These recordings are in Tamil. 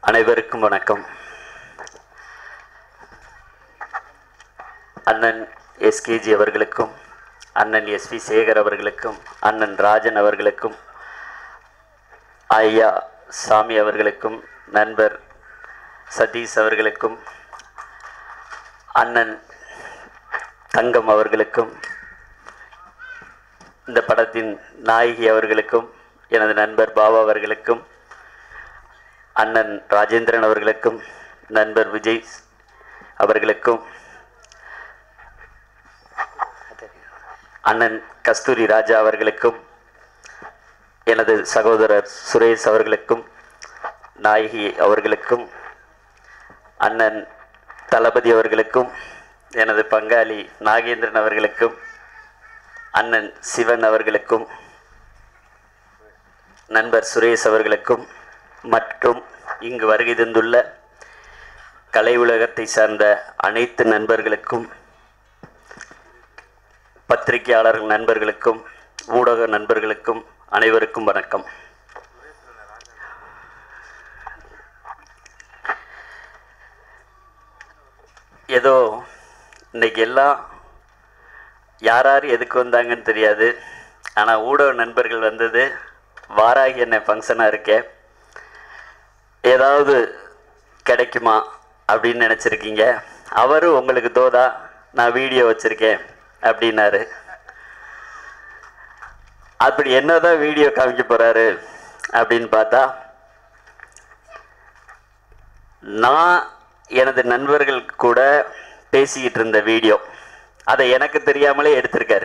அனைவருக்கும் வணக்கம் அண்ணன் எஸ்கேஜி அவர்களுக்கும் அண்ணன் எஸ்வி சேகர் அவர்களுக்கும் அண்ணன் ராஜன் அவர்களுக்கும் ஐயா சாமி அவர்களுக்கும் நண்பர் சதீஷ் அவர்களுக்கும் அண்ணன் தங்கம் அவர்களுக்கும் இந்த படத்தின் நாயகி அவர்களுக்கும் எனது நண்பர் பாபா அவர்களுக்கும் அண்ணன் ராஜேந்திரன் அவர்களுக்கும் நண்பர் விஜய் அவர்களுக்கும் அண்ணன் கஸ்தூரி ராஜா அவர்களுக்கும் எனது சகோதரர் சுரேஷ் அவர்களுக்கும் நாயகி அவர்களுக்கும் அண்ணன் தளபதி அவர்களுக்கும் எனது பங்காளி நாகேந்திரன் அவர்களுக்கும் அண்ணன் சிவன் அவர்களுக்கும் நண்பர் சுரேஷ் அவர்களுக்கும் மற்றும் இங்கு வருகை தந்துள்ள கலை உலகத்தை சார்ந்த அனைத்து நண்பர்களுக்கும் பத்திரிகையாளர்கள் நண்பர்களுக்கும் ஊடக நண்பர்களுக்கும் அனைவருக்கும் வணக்கம் ஏதோ இன்னைக்கு எல்லாம் யார் யார் எதுக்கு வந்தாங்கன்னு தெரியாது ஆனால் ஊடக நண்பர்கள் வந்தது வாராகி என்ன ஃபங்க்ஷனாக இருக்கேன் ஏதாவது கிடைக்குமா அப்படின்னு நினச்சிருக்கீங்க அவரும் உங்களுக்கு தோதா நான் வீடியோ வச்சுருக்கேன் அப்படின்னாரு அப்படி என்னதான் வீடியோ காமிக்க போகிறாரு அப்படின்னு பார்த்தா நான் எனது நண்பர்கள் கூட பேசிக்கிட்டு இருந்த வீடியோ அதை எனக்கு தெரியாமலே எடுத்திருக்காரு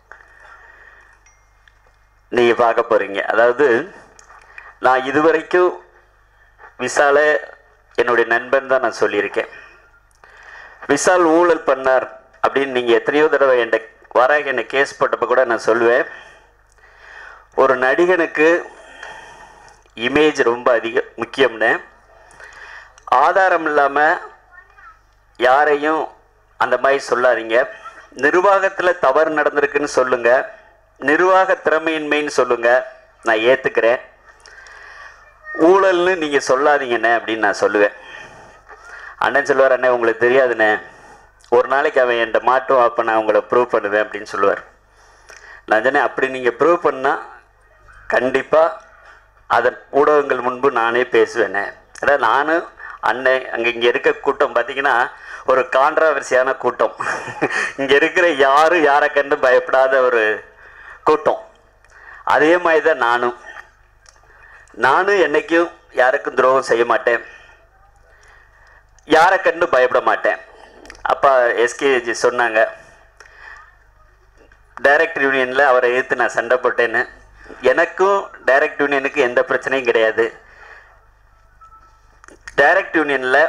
நீங்கள் பார்க்க போகிறீங்க அதாவது நான் இதுவரைக்கும் விசால என்னுடைய நண்பன் தான் நான் சொல்லியிருக்கேன் விசால் ஊழல் பண்ணார் அப்படின்னு நீங்கள் எத்தனையோ தடவை என்கிட்ட வராக என்னை கேஸ் போட்டப்போ கூட நான் சொல்லுவேன் ஒரு நடிகனுக்கு இமேஜ் ரொம்ப அதிக முக்கியம்னு ஆதாரம் இல்லாமல் யாரையும் அந்த மாதிரி சொல்லாதீங்க நிர்வாகத்தில் தவறு நடந்திருக்குன்னு சொல்லுங்கள் நிர்வாக திறமையின்மைன்னு சொல்லுங்கள் நான் ஏற்றுக்கிறேன் ஊழல்னு நீங்கள் சொல்லாதீங்கண்ணே அப்படின்னு நான் சொல்லுவேன் அண்ணன் சொல்லுவார் அண்ணே உங்களுக்கு தெரியாதுண்ணே ஒரு நாளைக்கு அவன் என்கிட்ட மாட்டும் அப்போ நான் உங்களை ப்ரூவ் பண்ணுவேன் அப்படின்னு சொல்லுவார் நான் சொன்னேன் அப்படி நீங்கள் ப்ரூவ் பண்ணால் கண்டிப்பாக அதன் ஊடகங்கள் முன்பு நானே பேசுவேனே அதாவது நானும் அண்ணன் அங்கே இங்கே இருக்க கூட்டம் பார்த்தீங்கன்னா ஒரு கான்ட்ராவர்சியான கூட்டம் இங்கே இருக்கிற யாரும் யாரை கண்டு பயப்படாத ஒரு கூட்டம் அதே மாதிரி தான் நானும் நானும் என்னைக்கும் யாருக்கும் துரோகம் செய்ய மாட்டேன் யாரை கண்டு பயப்பட மாட்டேன் அப்பா எஸ்கேஜி சொன்னாங்க டைரக்ட் யூனியனில் அவரை எதிர்த்து நான் சண்டை போட்டேன்னு எனக்கும் டைரக்ட் யூனியனுக்கு எந்த பிரச்சனையும் கிடையாது டைரக்ட் யூனியனில்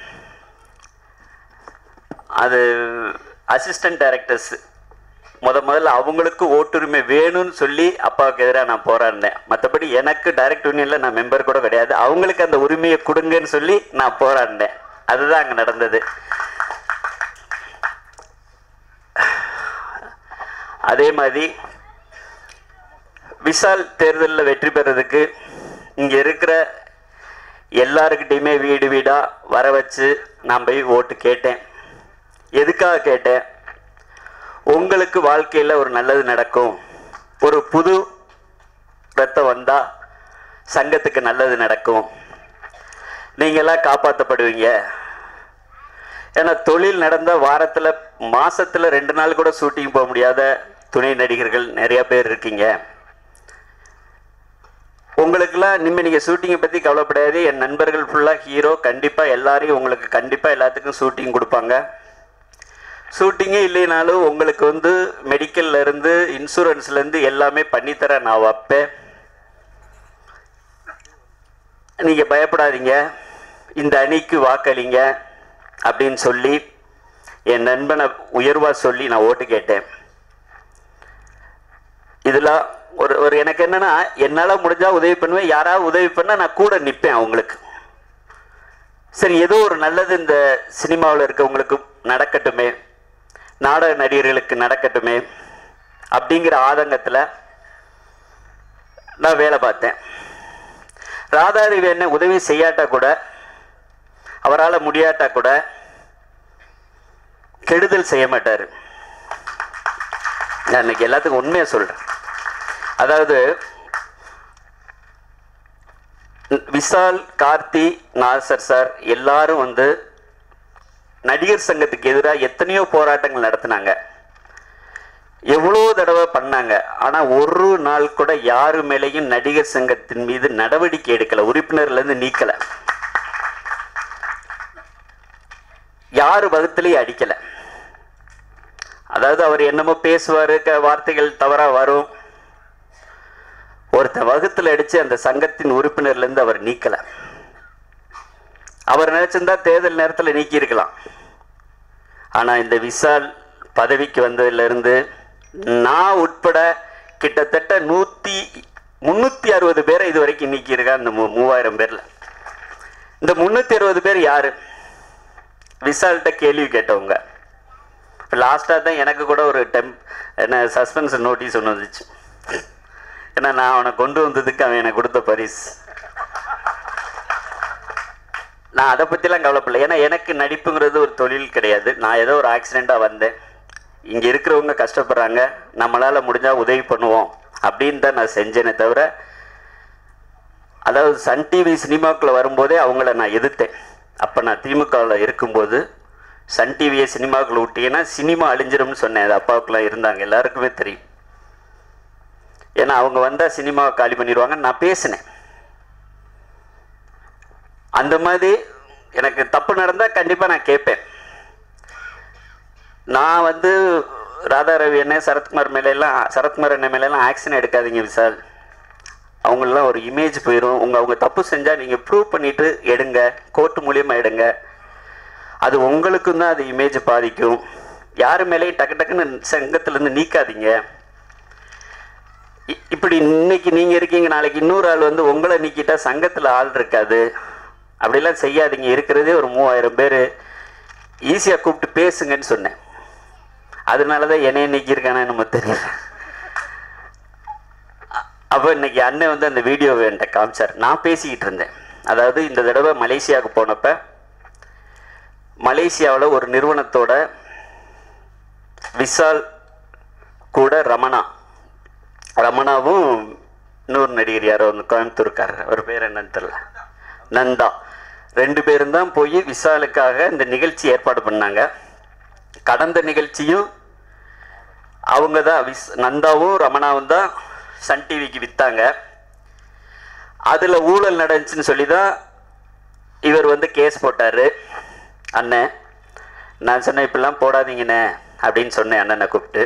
அது அசிஸ்டன்ட் டைரக்டர்ஸ் முத முதல்ல அவங்களுக்கு ஓட்டுரிமை வேணும்னு சொல்லி அப்பாவுக்கு எதிராக நான் போராடினேன் மற்றபடி எனக்கு டைரக்ட் யூனியனில் நான் மெம்பர் கூட கிடையாது அவங்களுக்கு அந்த உரிமையை கொடுங்கன்னு சொல்லி நான் போராடினேன் அதுதான் அங்கே நடந்தது அதே மாதிரி விசால் தேர்தலில் வெற்றி பெறதுக்கு இங்கே இருக்கிற எல்லாருக்கிட்டையுமே வீடு வீடாக வர வச்சு நான் போய் ஓட்டு கேட்டேன் எதுக்காக கேட்டேன் உங்களுக்கு வாழ்க்கையில் ஒரு நல்லது நடக்கும் ஒரு புது ரத்தம் வந்தால் சங்கத்துக்கு நல்லது நடக்கும் நீங்களாம் காப்பாற்றப்படுவீங்க ஏன்னா தொழில் நடந்த வாரத்தில் மாசத்துல ரெண்டு நாள் கூட ஷூட்டிங் போக முடியாத துணை நடிகர்கள் நிறைய பேர் இருக்கீங்க உங்களுக்கெல்லாம் நிம்ம நீங்கள் ஷூட்டிங்கை பற்றி கவலைப்படாது என் நண்பர்கள் ஃபுல்லாக ஹீரோ கண்டிப்பாக எல்லாரையும் உங்களுக்கு கண்டிப்பாக எல்லாத்துக்கும் ஷூட்டிங் கொடுப்பாங்க ஷூட்டிங்கே இல்லைனாலும் உங்களுக்கு வந்து மெடிக்கல்ல இருந்து இன்சூரன்ஸ்லேருந்து எல்லாமே பண்ணித்தர நான் வைப்பேன் நீங்கள் பயப்படாதீங்க இந்த அணிக்கு வாக்களிங்க அப்படின்னு சொல்லி என் நண்பனை உயர்வாக சொல்லி நான் ஓட்டு கேட்டேன் இதில் ஒரு ஒரு எனக்கு என்னன்னா என்னால் முடிஞ்சால் உதவி பண்ணுவேன் யாராவது உதவி பண்ணால் நான் கூட நிற்பேன் அவங்களுக்கு சரி ஏதோ ஒரு நல்லது இந்த சினிமாவில் இருக்கவங்களுக்கு நடக்கட்டுமே நாடக நடிகர்களுக்கு நடக்கட்டுமே அப்படிங்கிற ஆதங்கத்தில் நான் வேலை பார்த்தேன் ராதாதேவி என்ன உதவி செய்யாட்டா கூட அவரால் முடியாட்டா கூட கெடுதல் செய்ய மாட்டார் நான் இன்னைக்கு எல்லாத்துக்கும் உண்மையை சொல்கிறேன் அதாவது விஷால் கார்த்தி நாசர் சார் எல்லாரும் வந்து நடிகர் சங்கத்துக்கு எதிராக எத்தனையோ போராட்டங்கள் நடத்தினாங்க எவ்வளோ தடவை பண்ணாங்க ஆனால் ஒரு நாள் கூட யாரு மேலேயும் நடிகர் சங்கத்தின் மீது நடவடிக்கை எடுக்கல உறுப்பினர்லேருந்து நீக்கல யாரு வகுத்துலேயும் அடிக்கல அதாவது அவர் என்னமோ பேசுவார் வார்த்தைகள் தவறாக வரும் ஒருத்தன் வகுத்துல அடிச்சு அந்த சங்கத்தின் உறுப்பினர்லேருந்து அவர் நீக்கல அவர் நினைச்சிருந்தா தேர்தல் நேரத்தில் நீக்கி இருக்கலாம் ஆனா இந்த விசால் பதவிக்கு வந்ததிலிருந்து நான் உட்பட கிட்டத்தட்ட நூத்தி முன்னூத்தி அறுபது பேரை இது வரைக்கும் நீக்கியிருக்கா இந்த மூ- மூவாயிரம் பேர்ல இந்த முன்னூத்தி அறுபது பேர் யாரு விசால்கிட்ட கேள்வி கேட்டவங்க லாஸ்ட்டாக தான் எனக்கு கூட ஒரு டெம் என்ன சஸ்பென்ஸ் நோட்டீஸ் ஒன்று வந்துச்சு ஏன்னா நான் அவனை கொண்டு வந்ததுக்கு அவன் எனக்கு கொடுத்த பரிசு நான் அதை பற்றிலாம் கவலைப்படல ஏன்னா எனக்கு நடிப்புங்கிறது ஒரு தொழில் கிடையாது நான் ஏதோ ஒரு ஆக்சிடெண்ட்டாக வந்தேன் இங்கே இருக்கிறவங்க கஷ்டப்படுறாங்க நம்மளால் முடிஞ்சால் உதவி பண்ணுவோம் அப்படின்னு தான் நான் செஞ்சேனே தவிர அதாவது சன் டிவி சினிமாக்குள்ளே வரும்போதே அவங்கள நான் எதிர்த்தேன் அப்போ நான் திமுகவில் இருக்கும்போது சன் டிவியை சினிமாக்குள்ள விட்டீங்கன்னா சினிமா அழிஞ்சிரும்னு சொன்னேன் அது அப்பாவுக்குலாம் இருந்தாங்க எல்லாருக்குமே தெரியும் ஏன்னா அவங்க வந்தால் சினிமாவை காலி பண்ணிடுவாங்க நான் பேசினேன் அந்த மாதிரி எனக்கு தப்பு நடந்தால் கண்டிப்பாக நான் கேட்பேன் நான் வந்து ராதா ரவி அண்ணன் சரத்குமார் மேலெல்லாம் சரத்குமார் அண்ணன் மேலெல்லாம் ஆக்ஷன் எடுக்காதீங்க விசால் அவங்களெலாம் ஒரு இமேஜ் போயிடும் உங்கள் அவங்க தப்பு செஞ்சால் நீங்கள் ப்ரூவ் பண்ணிவிட்டு எடுங்க கோர்ட் மூலியமாக எடுங்க அது உங்களுக்கும் தான் அது இமேஜ் பாதிக்கும் யார் மேலேயும் டக்கு டக்குன்னு சங்கத்துலேருந்து நீக்காதீங்க இ- இப்படி இன்னைக்கு நீங்கள் இருக்கீங்க நாளைக்கு இன்னொரு ஆள் வந்து உங்களை நீக்கிட்டா சங்கத்தில் ஆள் இருக்காது அப்படிலாம் செய்யாதீங்க இருக்கிறதே ஒரு மூவாயிரம் பேர் ஈஸியாக கூப்பிட்டு பேசுங்கன்னு சொன்னேன் அதனால தான் என்னைய நீக்கியிருக்கானே நம்ம தெரியல அ- அப்போ இன்னைக்கு அண்ணன் வந்து அந்த வீடியோவை என்கிட்ட காமிச்சார் நான் பேசிக்கிட்டு இருந்தேன் அதாவது இந்த தடவை மலேசியாவுக்கு போனப்ப மலேசியாவில் ஒரு நிறுவனத்தோட விஷால் கூட ரமணா ரமணாவும் இன்னொரு நடிகர் யாரோ வந்து கோயம்புத்தூர்காரர் அவர் பேர் என்னன்னு தெரியல நந்தா ரெண்டு பேரும் தான் போய் விஷாலுக்காக இந்த நிகழ்ச்சி ஏற்பாடு பண்ணாங்க கடந்த நிகழ்ச்சியும் அவங்க தான் விஸ் நந்தாவும் ரமணாவும் தான் சன் டிவிக்கு விற்றாங்க அதில் ஊழல் நடந்துச்சுன்னு சொல்லி தான் இவர் வந்து கேஸ் போட்டார் அண்ணன் நான் சொன்னேன் இப்படிலாம் போடாதீங்கண்ணே அப்படின்னு சொன்னேன் அண்ணனை கூப்பிட்டு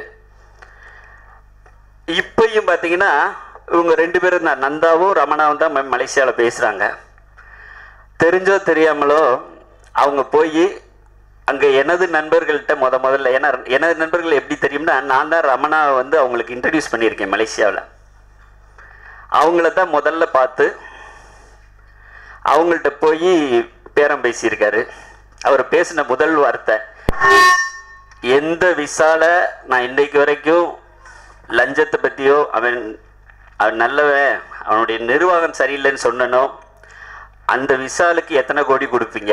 இப்பயும் பார்த்தீங்கன்னா இவங்க ரெண்டு பேரும் தான் நந்தாவும் ரமணாவும் தான் ம- மலேசியால பேசுகிறாங்க தெரிஞ்சோ தெரியாமலோ அவங்க போய் அங்கே எனது நண்பர்கள்ட்ட முத முதல்ல ஏன்னா எனது நண்பர்கள் எப்படி தெரியும்னா நான் தான் ரமணாவை வந்து அவங்களுக்கு இன்ட்ரடியூஸ் பண்ணியிருக்கேன் மலேசியாவில் அவங்கள தான் முதல்ல பார்த்து அவங்கள்ட்ட போய் பேரம் பேசியிருக்காரு அவர் பேசின முதல் வார்த்தை எந்த விசால நான் இன்னைக்கு வரைக்கும் லஞ்சத்தை பற்றியோ அவன் அவன் நல்லவன் அவனுடைய நிர்வாகம் சரியில்லைன்னு சொன்னனோ அந்த விசாலுக்கு எத்தனை கோடி கொடுப்பீங்க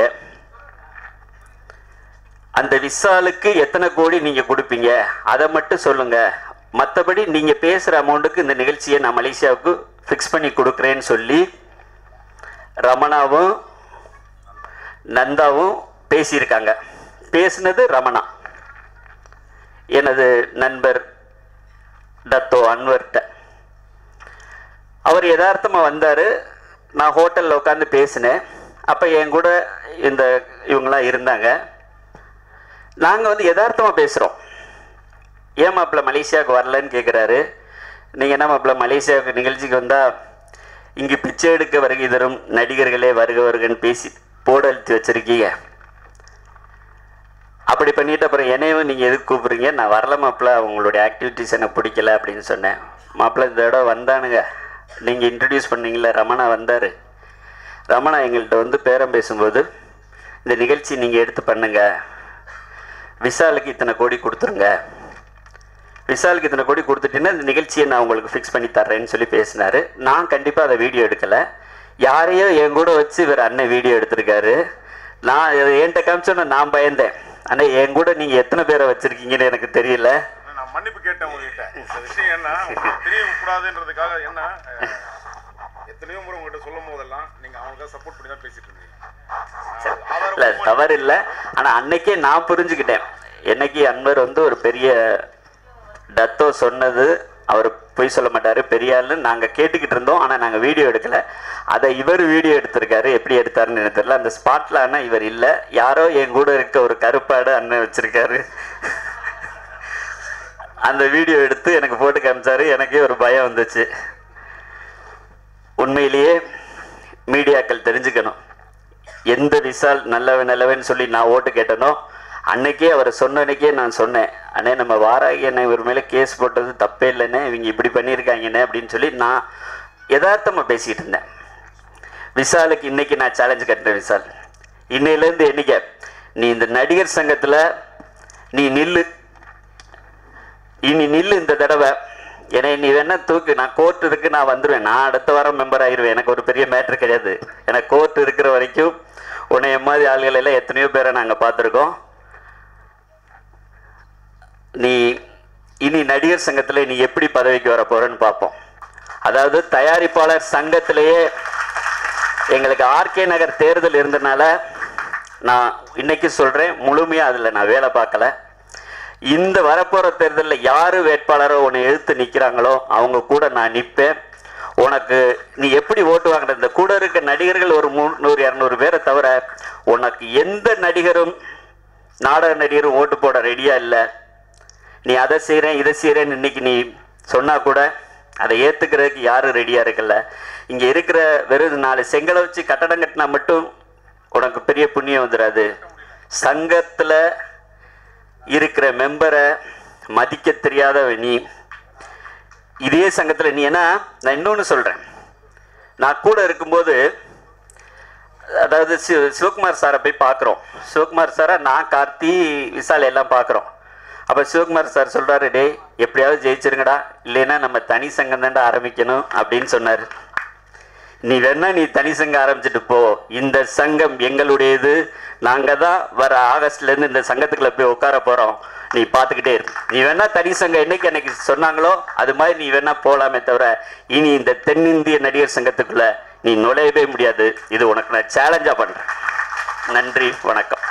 அந்த விசாலுக்கு எத்தனை கோடி நீங்க கொடுப்பீங்க அதை மட்டும் சொல்லுங்க மற்றபடி நீங்க பேசுற அமௌண்ட்டுக்கு இந்த நிகழ்ச்சியை நான் மலேசியாவுக்கு ஃபிக்ஸ் பண்ணி கொடுக்குறேன்னு சொல்லி ரமணாவும் நந்தாவும் பேசியிருக்காங்க பேசினது ரமணா எனது நண்பர் டத்தோ அன்வர்கிட்ட அவர் யதார்த்தமாக வந்தார் நான் ஹோட்டலில் உட்காந்து பேசினேன் அப்போ என் கூட இந்த இவங்களாம் இருந்தாங்க நாங்கள் வந்து யதார்த்தமாக பேசுகிறோம் ஏன் மாப்பிள்ள மலேசியாவுக்கு வரலன்னு கேட்குறாரு நீங்கள் என்ன மாப்பிள்ள மலேசியாவுக்கு நிகழ்ச்சிக்கு வந்தால் இங்கே பிச்சை எடுக்க வருகை தரும் நடிகர்களே வருக வருகன்னு பேசி போர்டு அழுத்தி வச்சிருக்கீங்க அப்படி பண்ணிட்டு அப்புறம் என்னையும் நீங்கள் எதுக்கு கூப்பிடுறீங்க நான் வரல மாப்பிள்ள உங்களுடைய ஆக்டிவிட்டீஸ் எனக்கு பிடிக்கல அப்படின்னு சொன்னேன் மாப்பிள்ள இந்த தடவை வந்தானுங்க நீங்கள் இன்ட்ரடியூஸ் பண்ணீங்களே ரமணா வந்தார் ரமணா எங்கள்கிட்ட வந்து பேரம் பேசும்போது இந்த நிகழ்ச்சி நீங்கள் எடுத்து பண்ணுங்க விஷாலுக்கு இத்தனை கோடி கொடுத்துருங்க விஷாலுக்கு இத்தனை கோடி கொடுத்துட்டீங்கன்னா இந்த நிகழ்ச்சியை நான் உங்களுக்கு ஃபிக்ஸ் பண்ணி தர்றேன்னு சொல்லி பேசினாரு நான் கண்டிப்பாக அதை வீடியோ எடுக்கலை யாரையோ என் கூட வச்சு இவர் அண்ணன் வீடியோ எடுத்திருக்காரு நான் இதை என்கிட்ட காமிச்சோன்னு நான் பயந்தேன் ஆனால் என் கூட நீங்கள் எத்தனை பேரை வச்சுருக்கீங்கன்னு எனக்கு தெரியல நான் மன்னிப்பு கேட்டேன் உங்ககிட்ட இந்த விஷயம் என்ன தெரிய கூடாதுன்றதுக்காக என்ன அஹ், எத்தனையோ முறை உங்ககிட்ட சொல்லும் போதெல்லாம் நீங்க அவங்களுக்காக சப்போர்ட் பண்ணி தான் பேசிட்டு இருந்தீங்க இல்லை ஆதாரம் தவறு இல்லை ஆனால் அன்னைக்கே நான் புரிஞ்சுக்கிட்டேன் என்னைக்கு அன்வர் வந்து ஒரு பெரிய டத்தோ சொன்னது அவர் பொய் சொல்ல மாட்டாரு பெரிய ஆள்னு நாங்கள் கேட்டுக்கிட்டு இருந்தோம் ஆனால் நாங்கள் வீடியோ எடுக்கல அதை இவர் வீடியோ எடுத்திருக்காரு எப்படி எடுத்தாருன்னு எனக்கு தெரியல அந்த ஸ்பாட்ல ஆனால் இவர் இல்லை யாரோ என் கூட இருக்க ஒரு கருப்பாடு அண்ணன் வச்சிருக்காரு அந்த வீடியோ எடுத்து எனக்கு போட்டு காமிச்சாரு எனக்கே ஒரு பயம் வந்துச்சு உண்மையிலேயே மீடியாக்கள் தெரிஞ்சுக்கணும் எந்த விசால் நல்லவன் நல்லவன் சொல்லி நான் ஓட்டு கேட்டனோ அன்னைக்கே அவர் சொன்ன அன்னைக்கே நான் சொன்னேன் அண்ணே நம்ம வாராகி அண்ணன் இவர் மேலே கேஸ் போட்டது தப்பே இல்லைண்ணே இவங்க இப்படி பண்ணியிருக்காங்கண்ணே அப்படின்னு சொல்லி நான் யதார்த்தமாக பேசிக்கிட்டு இருந்தேன் விசாலுக்கு இன்னைக்கு நான் சேலஞ்ச் கட்டுறேன் விசால் இன்னையிலேருந்து என்னைக்க நீ இந்த நடிகர் சங்கத்தில் நீ நில்லு இனி நில்லு இந்த தடவை என்னை நீ வேணா தூக்கு நான் கோர்ட் இருக்கு நான் வந்துடுவேன் நான் அடுத்த வாரம் மெம்பர் ஆகிருவேன் எனக்கு ஒரு பெரிய மேட்ரு கிடையாது எனக்கு கோர்ட் இருக்கிற வரைக்கும் உன்னை மாதிரி ஆளுகள் எல்லாம் எத்தனையோ பேரை நாங்கள் பார்த்துருக்கோம் நீ இனி நடிகர் சங்கத்தில் நீ எப்படி பதவிக்கு வர போறேன்னு பார்ப்போம் அதாவது தயாரிப்பாளர் சங்கத்திலேயே எங்களுக்கு ஆர்கே நகர் தேர்தல் இருந்தனால நான் இன்னைக்கு சொல்கிறேன் முழுமையாக அதில் நான் வேலை பார்க்கல இந்த வரப்போகிற தேர்தலில் யார் வேட்பாளரோ உன்னை எழுத்து நிற்கிறாங்களோ அவங்க கூட நான் நிற்பேன் உனக்கு நீ எப்படி ஓட்டு வாங்குற இந்த கூட இருக்க நடிகர்கள் ஒரு முந்நூறு இரநூறு பேரை தவிர உனக்கு எந்த நடிகரும் நாடக நடிகரும் ஓட்டு போட ரெடியாக இல்லை நீ அதை செய்கிறேன் இதை செய்கிறேன்னு இன்னைக்கு நீ சொன்னா கூட அதை ஏற்றுக்கிறதுக்கு யாரும் ரெடியாக இருக்கல இங்கே இருக்கிற வெறும் நாலு செங்கலை வச்சு கட்டடம் கட்டினா மட்டும் உனக்கு பெரிய புண்ணியம் வந்துடாது சங்கத்தில் இருக்கிற மெம்பரை மதிக்க தெரியாத நீ இதே சங்கத்தில் நீ என்ன நான் இன்னொன்று சொல்கிறேன் நான் கூட இருக்கும்போது அதாவது சிவ சிவகுமார் சாரை போய் பார்க்குறோம் சிவகுமார் சாரை நான் கார்த்தி விசால் எல்லாம் பார்க்குறோம் அப்போ சிவகுமார் சார் சொல்கிறாரு டேய் எப்படியாவது ஜெயிச்சிருங்கடா இல்லைன்னா நம்ம தனி சங்கம் தான்டா ஆரம்பிக்கணும் அப்படின்னு சொன்னார் நீ வேணா நீ தனி சங்கம் ஆரம்பிச்சிட்டு போ இந்த சங்கம் எங்களுடையது நாங்கள் தான் வர ஆகஸ்ட்லேருந்து இந்த சங்கத்துக்குள்ள போய் உட்கார போகிறோம் நீ பார்த்துக்கிட்டே இரு நீ வேணா தனி சங்கம் என்னைக்கு எனக்கு சொன்னாங்களோ அது மாதிரி நீ வேணா போகலாமே தவிர இனி இந்த தென்னிந்திய நடிகர் சங்கத்துக்குள்ள நீ நுழையவே முடியாது இது உனக்கு நான் சேலஞ்சாக பண்ணுறேன் நன்றி வணக்கம்